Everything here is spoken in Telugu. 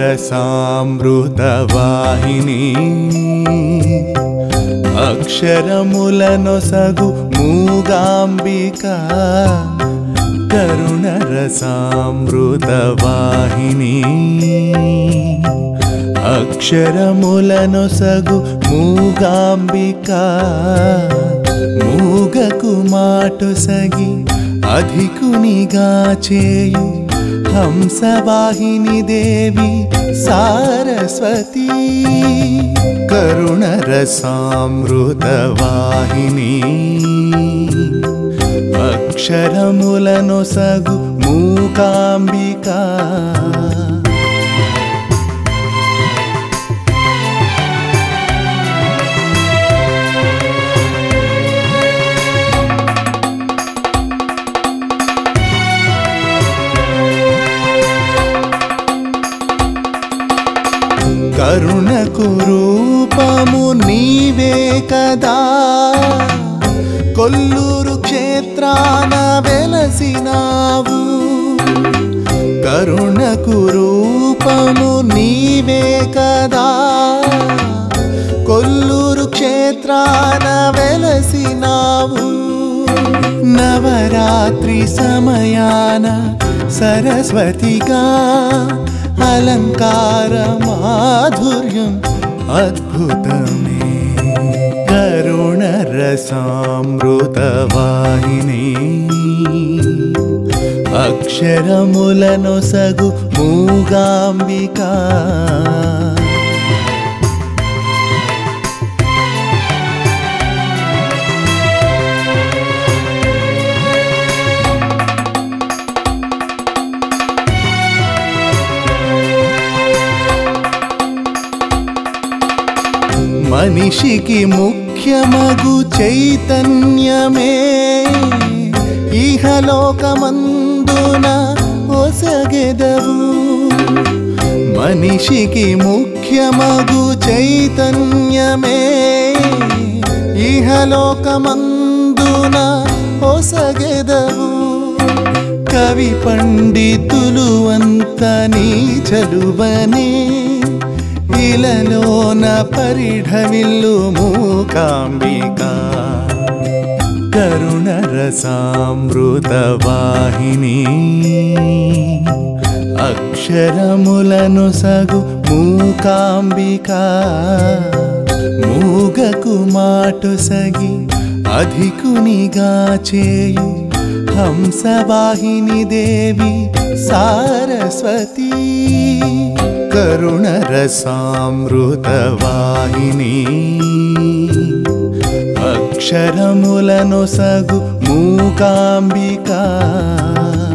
రసామృతవాహిని అక్షరములనొసగు మూగాంబిక కరుణ రసామృతవాహిని అక్షరములనొసగు మూగాంబిక మూగకు మాటు సగి అధికునిగా చేయు హంసవాహిని దేవి సారస్వతి కరుణ రసామృతవాహిని అక్షరములను సగు మూకాంబిక కరుణకు రూపము నీవే కదా కొల్లూరు క్షేత్రాన వెలసినావు కరుణకు రూపము నీవే కదా కొల్లూరు క్షేత్రాన వెలసినావు నవరాత్రి సమయాన సరస్వతిగా అలంకార మాధుర్యం అద్భుతమే కరుణ రసామృతవాహిని అక్షరములను సగు మూగాంబిక మనిషికి ముఖ్యమగు చైతన్యమే ఇహలోకమందున ఒసగెదవు మనిషికి ముఖ్యమగు చైతన్యమే ఇహలోకమందున ఒసగెదవు కవి పండితులు అంత నీ చలువనే ఇలలోన పరిఢవిల్లు మూకాంబిక కరుణ రసామృతవాహిని అక్షరములను సగు మూకాంబిక మూగకు మాటు సగి అధికునిగా చేయు హంసవాహిని దేవి సారస్వతి కరుణ రసామృతవాహిని అక్షరములను సగు మూకాంబిక